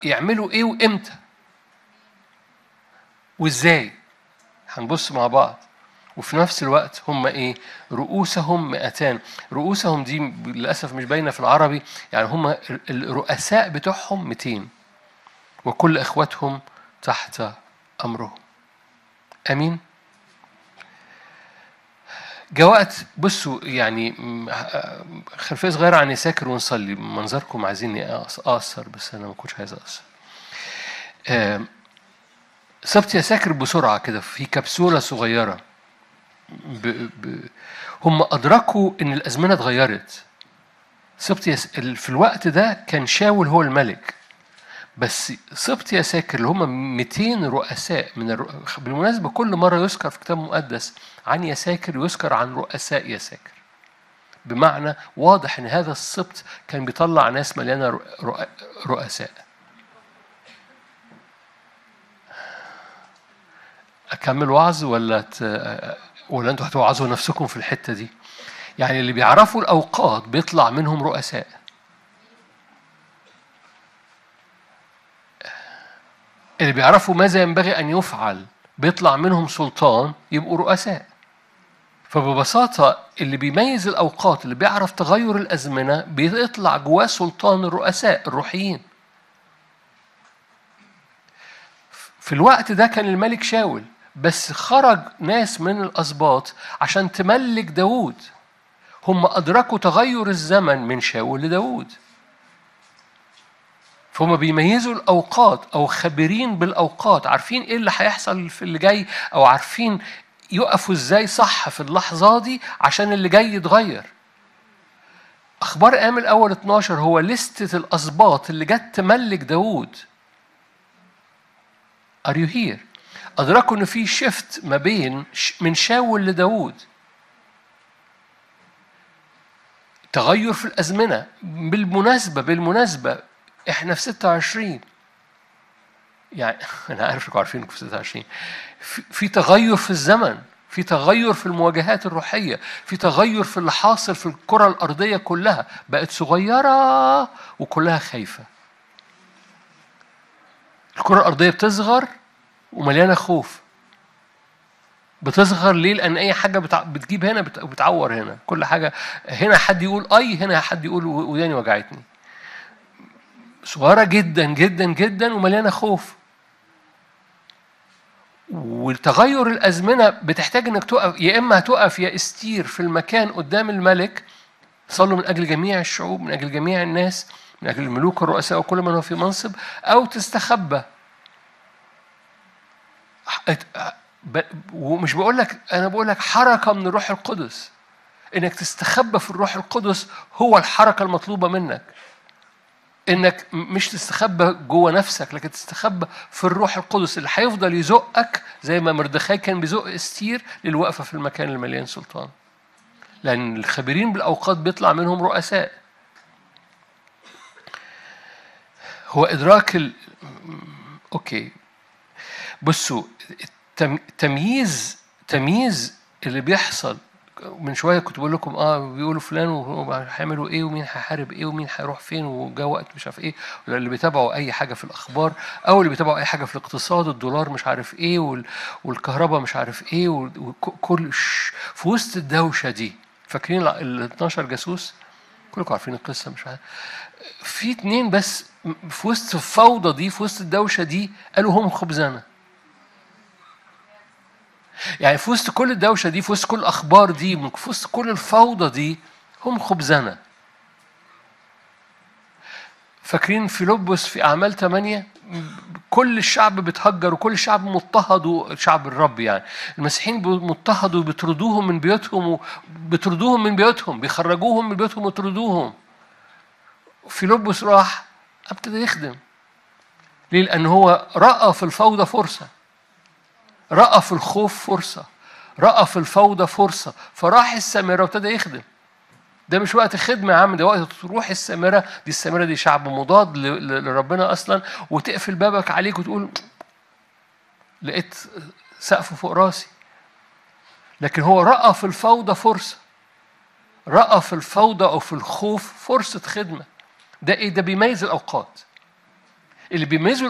يعملوا ايه وامتى وازاي هنبص مع بعض وفي نفس الوقت هم ايه رؤوسهم مئتان رؤوسهم دي للاسف مش باينه في العربي يعني هم الرؤساء بتوعهم 200 وكل اخواتهم تحت امرهم امين جاء وقت بصوا يعني خلفيه صغيره عن يساكر ونصلي منظركم عايزيني اقصر بس انا ما كنتش عايز اقصر سبت يساكر بسرعه كده في كبسوله صغيره ب... ب... هم ادركوا ان الازمنه اتغيرت سبت يس... في الوقت ده كان شاول هو الملك بس سبط يساكر اللي هم 200 رؤساء من الرؤ... بالمناسبة كل مرة يذكر في كتاب مقدس عن يساكر يذكر عن رؤساء يساكر بمعنى واضح ان هذا السبط كان بيطلع ناس مليانة رؤساء أكمل وعظ ولا ت... ولا أنتوا هتوعظوا نفسكم في الحتة دي؟ يعني اللي بيعرفوا الأوقات بيطلع منهم رؤساء اللي بيعرفوا ماذا ينبغي أن يفعل بيطلع منهم سلطان يبقوا رؤساء فببساطة اللي بيميز الأوقات اللي بيعرف تغير الأزمنة بيطلع جواه سلطان الرؤساء الروحيين في الوقت ده كان الملك شاول بس خرج ناس من الأسباط عشان تملك داود هم أدركوا تغير الزمن من شاول لداود فهم بيميزوا الأوقات أو خبيرين بالأوقات عارفين إيه اللي هيحصل في اللي جاي أو عارفين يقفوا إزاي صح في اللحظة دي عشان اللي جاي يتغير أخبار أيام الأول 12 هو لستة الأسباط اللي جت تملك داود Are you here؟ أدركوا إن في شيفت ما بين من شاول لداود تغير في الأزمنة بالمناسبة بالمناسبة إحنا في 26 يعني أنا عارف إنكم عارفين في 26 في, في تغير في الزمن في تغير في المواجهات الروحية في تغير في اللي حاصل في الكرة الأرضية كلها بقت صغيرة وكلها خايفة الكرة الأرضية بتصغر ومليانة خوف بتصغر ليه؟ لأن أي حاجة بتع... بتجيب هنا بت... بتعور هنا، كل حاجة هنا حد يقول أي هنا حد يقول وداني وجعتني. صغيرة جدا جدا جدا ومليانة خوف. وتغير الأزمنة بتحتاج إنك تقف يا إما هتقف يا استير في المكان قدام الملك صلوا من أجل جميع الشعوب من أجل جميع الناس من أجل الملوك الرؤساء وكل من هو في منصب أو تستخبى ومش بقول لك انا بقول لك حركه من الروح القدس انك تستخبى في الروح القدس هو الحركه المطلوبه منك انك مش تستخبى جوه نفسك لكن تستخبى في الروح القدس اللي هيفضل يزقك زي ما مردخاي كان بيزق استير للوقفه في المكان المليان سلطان لان الخبيرين بالاوقات بيطلع منهم رؤساء هو ادراك ال... اوكي بصوا تمييز تمييز اللي بيحصل من شويه كنت بقول لكم اه بيقولوا فلان هيعملوا ايه ومين هيحارب ايه ومين هيروح فين وجا وقت مش عارف ايه ولا اللي بيتابعوا اي حاجه في الاخبار او اللي بيتابعوا اي حاجه في الاقتصاد الدولار مش عارف ايه وال... والكهرباء مش عارف ايه وكل في وسط الدوشه دي فاكرين ال 12 جاسوس كلكم عارفين القصه مش عارف في اتنين بس في وسط الفوضى دي في وسط الدوشه دي قالوا هم خبزنا يعني في وسط كل الدوشه دي في وسط كل الاخبار دي في وسط كل الفوضى دي هم خبزنا فاكرين فيلبس في اعمال ثمانية كل الشعب بيتهجر وكل الشعب مضطهد شعب الرب يعني المسيحيين مضطهدوا وبيطردوهم من بيوتهم وبيطردوهم من بيوتهم بيخرجوهم من بيوتهم ويطردوهم فيلبس راح ابتدى يخدم ليه؟ لأن هو رأى في الفوضى فرصة رأى في الخوف فرصة رأى في الفوضى فرصة فراح السامرة وابتدى يخدم ده مش وقت خدمة يا عم ده وقت تروح السامرة دي السامرة دي شعب مضاد لربنا أصلا وتقفل بابك عليك وتقول لقيت سقف فوق راسي لكن هو رأى في الفوضى فرصة رأى في الفوضى أو في الخوف فرصة خدمة ده إيه ده بيميز الأوقات اللي بيميزوا